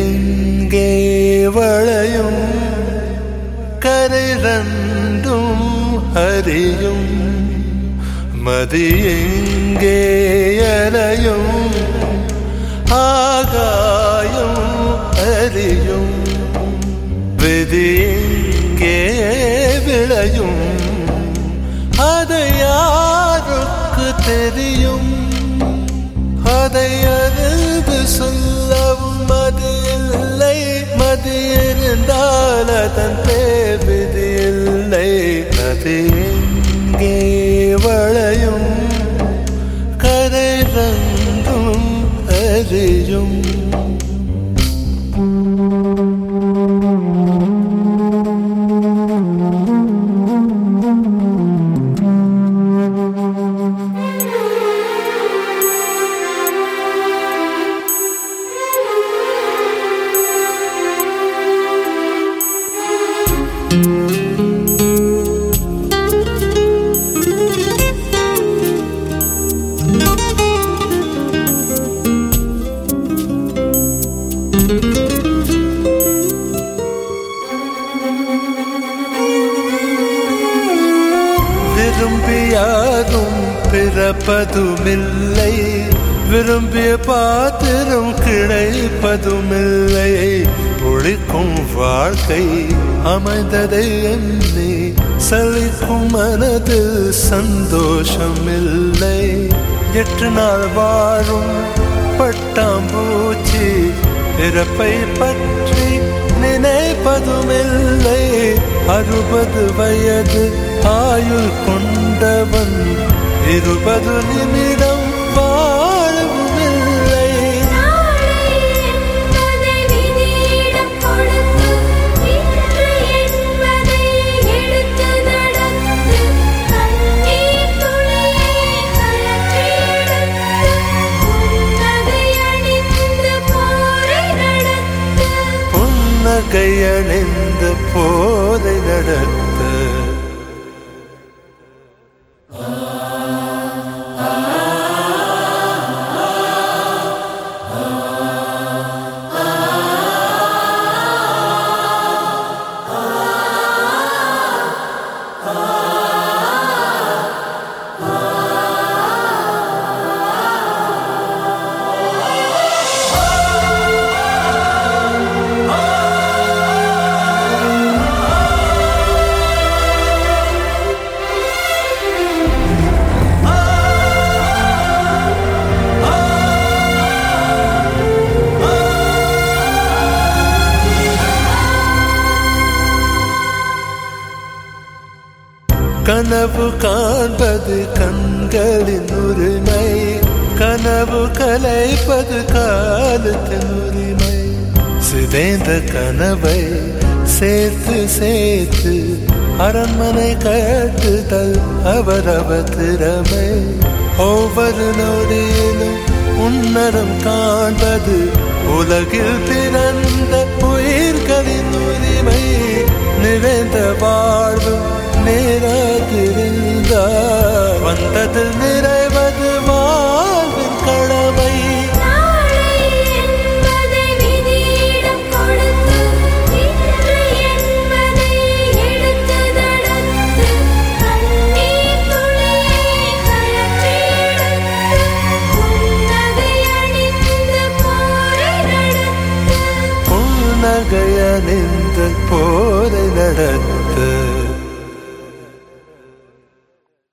எங்கே வளையும் கரை ரெண்டும் அறியும் மதி எங்கே அறையும் ஆகாயம் அறியும் விதி எங்கே விளையும் அதை யாருக்கு தெரியும் அதை அறிந்து சொல்லவும் அது இல்லை மதி இருந்தால் அதன் பேர் விதி இல்லை அது எங்கே வளையும் கரை ரெண்டும் அறியும் விரும்பி யாரும் பிறப்பதுமில்லை விரும்பிய பாத்திரம் கிடைப்பதுமில்லை ஒழிக்கும் வாழ்க்கை அமைந்ததை எண்ணி சலிக்கும் மனதில் சந்தோஷமில்லை எட்டு நாள் வாழும் பட்டாம்பூச்சி பிறப்பை பற்றி நினைப்பதுமில்லை அறுபது வயது ஆயுள் கொண்டவன் இருபது நிமிடம் வாழவுமில்லை நாளை என்பதை விதியிடம் கொடுத்து இன்று என்பதை எடுத்து நடந்து கண்ணீர் துளியை கழற்றி எடுத்து புன்னகை அணிந்து போரை நடத்து புன்னகை அணிந்த போதை நடத்த கனவு காண்பது கண்களின் உரிமை கனவு கலைப்பது காலத்தின் உரிமை சிதைந்த கனவை சேர்த்து சேர்த்து அரண்மனை கட்டுதல் அவரவ திறமை ஒவ்வொரு நொடியிலும் உன்னரம் காண்பது உலகில் பிறந்த உயிர்களின் உரிமை நிறைந்த வாழ்வு நேராதிருந்தார் வந்தது நிறைவது வாழ்வின் கடமை நாளை என்பதை விதியிடம் கொடுத்து இன்று என்பதை எடுத்து நடந்து கண்ணீர் துளியை கழற்றி எடுத்து புன்னகை அணிந்து போரை நடத்து புன்னகையணிந்த போரை நடத்த